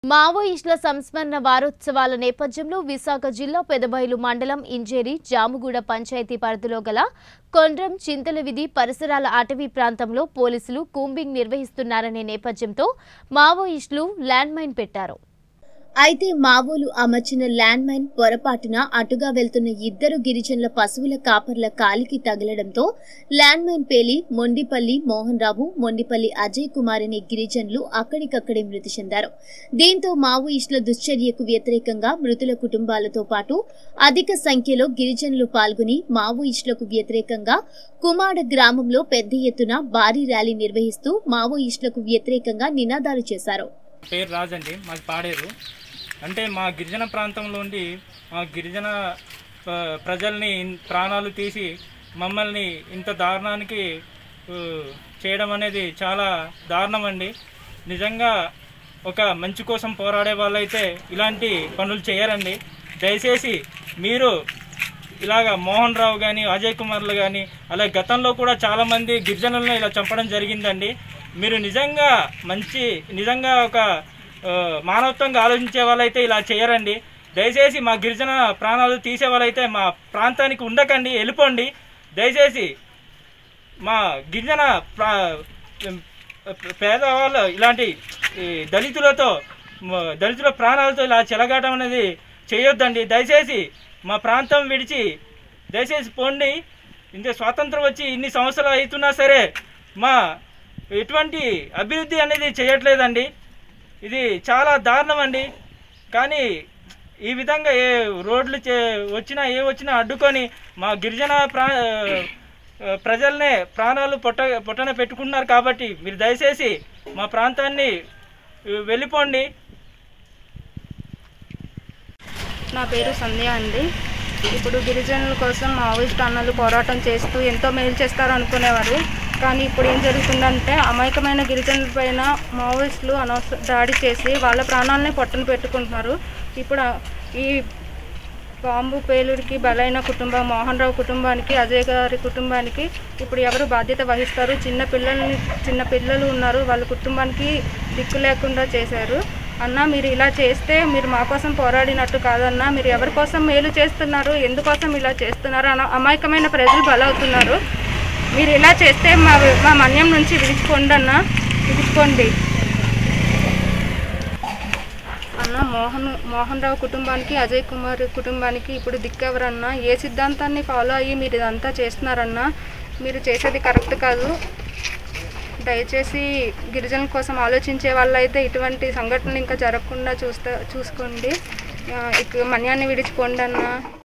మావోయిస్టుల సంస్మరణ వారోత్సవాల నేపథ్యంలో విశాఖ జిల్లా పెదబయలు మండలం ఇంజేరి జాముగూడ పంచాయతీ పరిధిలో గల కొండ్రం చింతలవిధి పరిసరాల అటవీ ప్రాంతంలో పోలీసులు కూంబింగ్ నిర్వహిస్తున్నారనే నేపథ్యంతో మావోయిస్టులు ల్యాండ్ మైన్ పెట్టారు అయితే మావోలు అమర్చిన ల్యాండ్ మైన్ పొరపాటున అటుగా వెళ్తున్న ఇద్దరు గిరిజనుల పశువుల కాపర్ల కాలికి తగలడంతో ల్యాండ్ మైన్ పేలి మొండిపల్లి మోహన్ రావు మొండిపల్లి అజయ్ కుమార్ అనే గిరిజనులు అక్కడికక్కడే మృతి చెందారు దీంతో మావోయిస్టుల దుశ్చర్యకు వ్యతిరేకంగా మృతుల కుటుంబాలతో పాటు అధిక సంఖ్యలో గిరిజనులు పాల్గొని మావోయిస్టులకు వ్యతిరేకంగా కుమాడ గ్రామంలో పెద్ద ఎత్తున భారీ ర్యాలీ నిర్వహిస్తూ మావోయిస్టులకు వ్యతిరేకంగా నినాదాలు చేశారు పేరు రాజ్ అండి మాది పాడేరు అంటే మా గిరిజన ప్రాంతంలో ఉండి మా గిరిజన ఆ, ప్రజల్ని ఇన్- ప్రాణాలు తీసి మమ్మల్ని ఇంత దారుణానికి ఆ, చేయడం అనేది చాలా దారుణం అండి నిజంగా ఒక మంచి కోసం పోరాడే వాళ్ళైతే ఇలాంటి పనులు చేయరండి దయచేసి మీరు ఇలాగ మోహన్ రావు కానీ అజయ్ కుమార్లు కానీ అలాగే గతంలో కూడా చాలామంది గిరిజనులను ఇలా చంపడం జరిగిందండి మీరు నిజంగా మంచి నిజంగా ఒక ఆ, మానవత్వంగా ఆలోచించే వాళ్ళైతే ఇలా చేయరండి దయచేసి మా గిరిజన ప్రాణాలు తీసే వాళ్ళైతే మా ప్రాంతానికి ఉండకండి వెళ్ళిపోండి దయచేసి మా గిరిజన ప్రా పేదవాళ్ళు ఇలాంటి ఈ దళితులతో మ- దళితుల ప్రాణాలతో ఇలా చెలగాటం అనేది చేయొద్దండి దయచేసి మా ప్రాంతం విడిచి దయచేసి పోండి ఇంత స్వాతంత్రం వచ్చి ఇన్ని సంవత్సరాలు అవుతున్నా సరే మా ఎటువంటి అభివృద్ధి అనేది చేయట్లేదండి ఇది చాలా దారుణం అండి కానీ ఈ విధంగా ఏ రోడ్లు చే వచ్చినా ఏ వచ్చినా అడ్డుకొని మా గిరిజన ప్రా ఆ, ప్రజల్నే ప్రాణాలు పొట్ట పొట్టన పెట్టుకుంటున్నారు కాబట్టి మీరు దయచేసి మా ప్రాంతాన్ని ఆ, వెళ్ళిపోండి నా పేరు సంధ్య అండి ఇప్పుడు గిరిజనుల కోసం మావోయిస్ట్ అన్నలు పోరాటం చేస్తూ ఎంతో మేలు చేస్తారు అనుకునేవారు కానీ ఇప్పుడు ఏం జరుగుతుందంటే అమాయకమైన గిరిజనుల పైన మావోయిస్టులు అనవసర దాడి చేసి వాళ్ళ ప్రాణాలనే పొట్టను పెట్టుకుంటున్నారు ఇప్పుడు ఆ- ఈ బాంబు పేలుడికి బలైన కుటుంబం మోహన్ రావు కుటుంబానికి అజయ్ గారి కుటుంబానికి ఇప్పుడు ఎవరు బాధ్యత వహిస్తారు చిన్న పిల్లల్ని చిన్న పిల్లలు ఉన్నారు వాళ్ళ కుటుంబానికి దిక్కు లేకుండా చేశారు అన్న మీరు ఇలా చేస్తే మీరు మా కోసం పోరాడినట్టు కాదన్నా మీరు ఎవరి కోసం మేలు చేస్తున్నారు ఎందుకోసం ఇలా చేస్తున్నారు అన్న అమాయకమైన ప్రజలు బలవుతున్నారు మీరు ఇలా చేస్తే మా మా మన్యం నుంచి విడిచిపోండి అన్న విడిచిపోండి అన్న మోహన్ మోహన్ రావు కుటుంబానికి అజయ్ కుమార్ కుటుంబానికి ఇప్పుడు దిక్కెవరన్నా ఏ సిద్ధాంతాన్ని ఫాలో అయ్యి మీరు ఇదంతా చేస్తున్నారన్నా మీరు చేసేది కరెక్ట్ కాదు దయచేసి గిరిజనుల కోసం ఆలోచించే వాళ్ళైతే ఇటువంటి సంఘటనలు ఇంకా జరగకుండా చూస్తా చూసుకోండి ఆ, ఇక మన్యాన్ని విడిచిపోండి అన్న